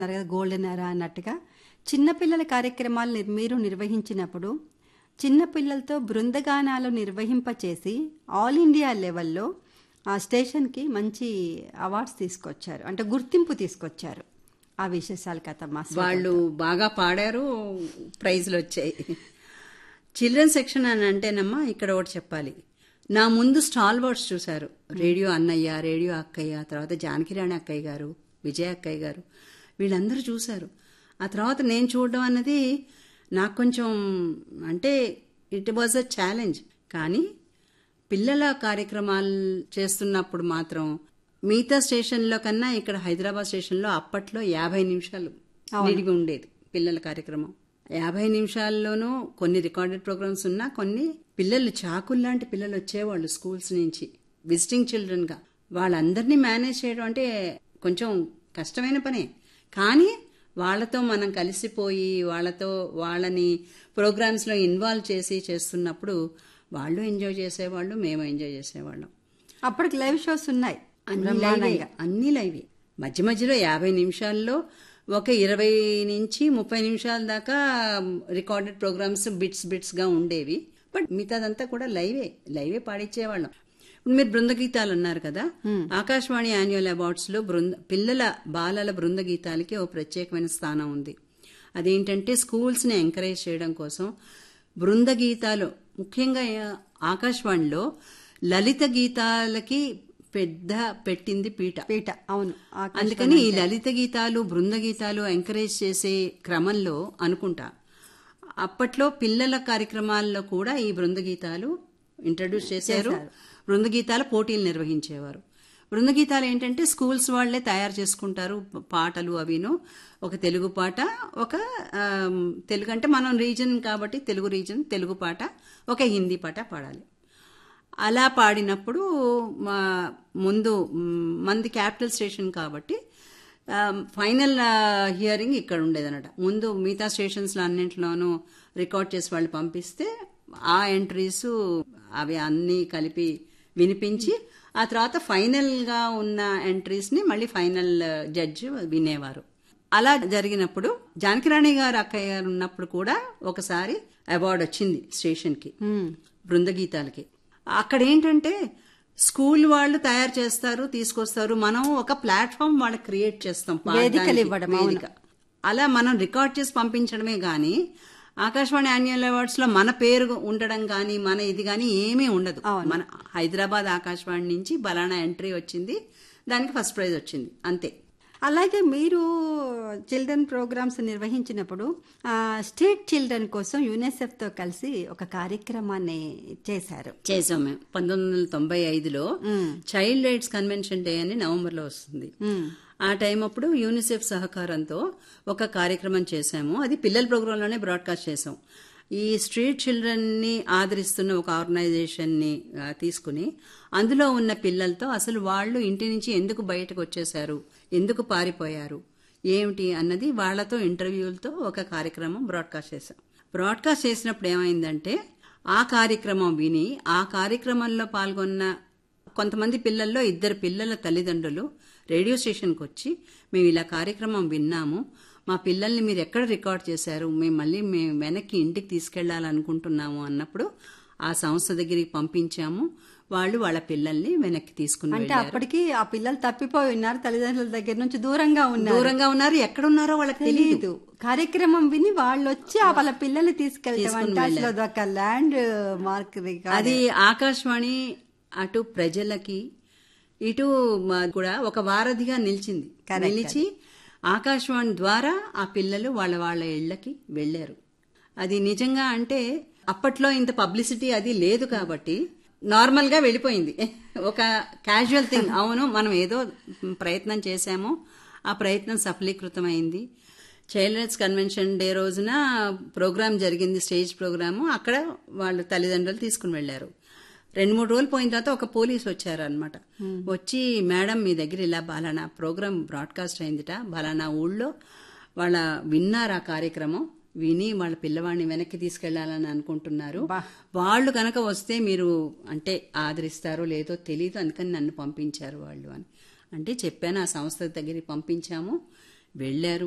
అన్నారు కదా golden era అన్నట్టుగా చిన్నపిల్లల కార్యక్రమాలు నిర్- మీరు నిర్వహించినప్పుడు చిన్నపిల్లలతో బృందగానాలు నిర్వహింపచేసి ఆల్ ఇండియా లెవెల్లో ఆ స్టేషన్కి మంచి అవార్డ్స్ తీసుకొచ్చారు అంటే గుర్తింపు తీసుకొచ్చారు ఆ విశేషాలు కథమ్మా వాళ్ళు బాగా పాడారు ప్రైజ్లు వచ్చాయి చిల్డ్రన్ సెక్షన్ అని అంటేనమ్మా ఇక్కడ ఒకటి చెప్పాలి నా ముందు స్టాల్ వర్డ్స్ చూశారు రేడియో అన్నయ్య రేడియో అక్కయ్య తర్వాత జానకిరాణి అక్కయ్య గారు విజయ అక్కయ్య గారు వీళ్ళందరూ చూశారు ఆ తర్వాత నేను చూడడం అన్నది నాకు కొంచెం అంటే ఇట్ వాజ్ అ ఛాలెంజ్ కానీ పిల్లల కార్యక్రమాలు చేస్తున్నప్పుడు మాత్రం మిగతా స్టేషన్లో కన్నా ఇక్కడ హైదరాబాద్ స్టేషన్లో అప్పట్లో యాభై నిమిషాలు నిడిగి ఉండేది పిల్లల కార్యక్రమం యాభై నిమిషాల్లోనూ కొన్ని రికార్డెడ్ ప్రోగ్రామ్స్ ఉన్నా కొన్ని పిల్లలు చాకుల్లాంటి పిల్లలు వచ్చేవాళ్ళు స్కూల్స్ నుంచి విజిటింగ్ చిల్డ్రన్ గా వాళ్ళందరినీ మేనేజ్ చేయడం అంటే కొంచెం కష్టమైన పనే కానీ వాళ్ళతో మనం కలిసిపోయి వాళ్ళతో వాళ్ళని ప్రోగ్రామ్స్ లో ఇన్వాల్వ్ చేసి చేస్తున్నప్పుడు వాళ్ళు ఎంజాయ్ చేసేవాళ్ళు మేము ఎంజాయ్ చేసేవాళ్ళం అప్పటికి లైవ్ షోస్ ఉన్నాయి అన్ని లైవే అన్ని లైవే మధ్య మధ్యలో యాభై నిమిషాల్లో ఒక ఇరవై నుంచి ముప్పై నిమిషాల దాకా రికార్డెడ్ ప్రోగ్రామ్స్ బిట్స్ బిట్స్ గా ఉండేవి బట్ మిగతాదంతా కూడా లైవే లైవే పాడించేవాళ్ళం ఇప్పుడు మీరు బృంద గీతాలు అన్నారు కదా ఆకాశవాణి యాన్యువల్ అవార్డ్స్ లో బృంద పిల్లల బాలల బృంద గీతాలకి ఓ ప్రత్యేకమైన స్థానం ఉంది అదేంటంటే స్కూల్స్ ని ఎంకరేజ్ చేయడం కోసం బృంద గీతాలు ముఖ్యంగా ఆకాశవాణిలో లలిత గీతాలకి పెద్ద పెట్టింది పీట పీట అవును ఆ- అందుకని ఈ లలిత గీతాలు బృంద గీతాలు ఎంకరేజ్ చేసే క్రమంలో అనుకుంటా అప్పట్లో పిల్లల కార్యక్రమాల్లో కూడా ఈ బృంద గీతాలు ఇంట్రడ్యూస్ చేశారు బృంద గీతాల పోటీలు నిర్వహించేవారు బృంద గీతాలు ఏంటంటే స్కూల్స్ వాళ్లే తయారు చేసుకుంటారు ప- పాటలు అవిను ఒక తెలుగు పాట ఒక ఆమ్, తెలుగు అంటే మనం రీజన్ కాబట్టి తెలుగు రీజన్ తెలుగు పాట ఒక హిందీ పాట పాడాలి అలా పాడినప్పుడు మా ముందు మ్, మంది క్యాపిటల్ స్టేషన్ కాబట్టి ఆ, ఫైనల్ ఆ, హియరింగ్ ఇక్కడ ఉండేదన్నమాట ముందు మిగతా స్టేషన్స్లో అన్నింటిలోనూ రికార్డ్ చేసి వాళ్ళు పంపిస్తే ఆ ఎంట్రీస్ అవి అన్నీ కలిపి వినిపించి ఆ తర్వాత ఫైనల్ గా ఉన్న ఎంట్రీస్ ని మళ్ళీ ఫైనల్ జడ్జి వినేవారు అలా జరిగినప్పుడు జానకిరాణి గారు అక్కయ్య గారు ఉన్నప్పుడు కూడా ఒకసారి అవార్డు వచ్చింది స్టేషన్ కి బృందగీతాలకి అక్కడ ఏంటంటే స్కూల్ వాళ్ళు తయారు చేస్తారు తీసుకొస్తారు మనం ఒక ప్లాట్ఫామ్ వాళ్ళకి క్రియేట్ చేస్తాం పాడడానికి, వేదికలు ఇవ్వడం, అవును. వేదిక అలా మనం రికార్డ్ చేసి పంపించడమే గాని ఆకాశవాణి యాన్యువల్ అవార్డ్స్ లో మన పేరు ఉండడం గాని మన ఇది గాని ఏమీ ఉండదు మన హైదరాబాద్ ఆకాశవాణి నుంచి బలానా ఎంట్రీ వచ్చింది దానికి ఫస్ట్ ప్రైజ్ వచ్చింది అంతే అలాగే మీరు చిల్డ్రన్ ప్రోగ్రామ్స్ నిర్వహించినప్పుడు ఆ, స్ట్రీట్ చిల్డ్రన్ కోసం యునెసెఫ్ తో కలిసి ఒక కార్యక్రమాన్ని చేశారు చేసాం మేము పంతొమ్మిది వందల తొంభై ఐదులో చైల్డ్ రైట్స్ కన్వెన్షన్ డే అని నవంబర్ లో వస్తుంది ఆ టైం అప్పుడు యూనిసెఫ్ సహకారంతో ఒక కార్యక్రమం చేశాము అది పిల్లల ప్రోగ్రాంలోనే బ్రాడ్కాస్ట్ చేసాం ఈ స్ట్రీట్ చిల్డ్రన్ ని ఆదరిస్తున్న ఒక ఆర్గనైజేషన్ ని ఆ, తీసుకుని అందులో ఉన్న పిల్లలతో అసలు వాళ్ళు ఇంటి నుంచి ఎందుకు బయటకు వచ్చేశారు ఎందుకు పారిపోయారు ఏమిటి అన్నది వాళ్ళతో ఇంటర్వ్యూలతో ఒక కార్యక్రమం బ్రాడ్కాస్ట్ చేశాం బ్రాడ్కాస్ట్ చేసినప్పుడు ఏమైందంటే ఆ కార్యక్రమం విని ఆ కార్యక్రమంలో పాల్గొన్న కొంతమంది పిల్లల్లో ఇద్దరు పిల్లల తల్లిదండ్రులు రేడియో స్టేషన్కి వచ్చి మేము ఇలా కార్యక్రమం విన్నాము మా పిల్లల్ని మీరు ఎక్కడ రికార్డ్ చేశారు మేము మళ్ళీ మేము వెనక్కి ఇంటికి తీసుకెళ్లాలనుకుంటున్నాము అన్నప్పుడు ఆ సంస్థ దగ్గరికి పంపించాము వాళ్ళు వాళ్ళ పిల్లల్ని వెనక్కి తీసుకుని అంటే వెళ్ళారు. అప్పటికి ఆ పిల్లలు తప్పిపోయి ఉన్నారు తల్లిదండ్రుల దగ్గర నుంచి దూరంగా ఉన్నారు దూరంగా ఉన్నారు ఎక్కడున్నారో వాళ్ళకి తెలియదు తెలీదు కార్యక్రమం విని వాళ్ళు వచ్చి ఆ వాళ్ళ పిల్లల్ని తీసుకెళ్తాం అంటే అసలు అదొక ల్యాండ్ మార్క్ రికార్డ్ అది ఆకాశవాణి అటు ప్రజలకి ఇటు మ- కూడా ఒక వారధిగా నిలిచింది నిలిచి ఆకాశవాణి ద్వారా ఆ పిల్లలు వాళ్ళ వాళ్ళ ఇళ్లకి వెళ్లారు అది నిజంగా అంటే అప్పట్లో ఇంత పబ్లిసిటీ అది లేదు కాబట్టి నార్మల్ గా వెళ్ళిపోయింది ఒక క్యాజువల్ థింగ్ అవును మనం ఏదో ప్రయత్నం చేశాము ఆ ప్రయత్నం సఫలీకృతమైంది చైల్డ్ రైట్స్ కన్వెన్షన్ డే రోజున ప్రోగ్రామ్ జరిగింది స్టేజ్ ప్రోగ్రాము అక్కడ వాళ్ళు తల్లిదండ్రులు తీసుకుని వెళ్లారు రెండు మూడు రోజులు పోయిన తర్వాత ఒక పోలీస్ వచ్చారు అనమాట వచ్చి మేడం మీ దగ్గర ఇలా బలానా ప్రోగ్రామ్ బ్రాడ్కాస్ట్ అయిందిట బలానా ఊళ్ళో వాళ్ళ విన్నారు ఆ కార్యక్రమం విని వాళ్ళ పిల్లవాడిని వెనక్కి తీసుకెళ్లాలని అనుకుంటున్నారు వాళ్ళు కనుక వస్తే మీరు అంటే ఆదరిస్తారో లేదో తెలియదు అందుకని నన్ను పంపించారు వాళ్ళు అని అంటే చెప్పాను ఆ సంస్థ దగ్గరికి పంపించాము వెళ్ళారు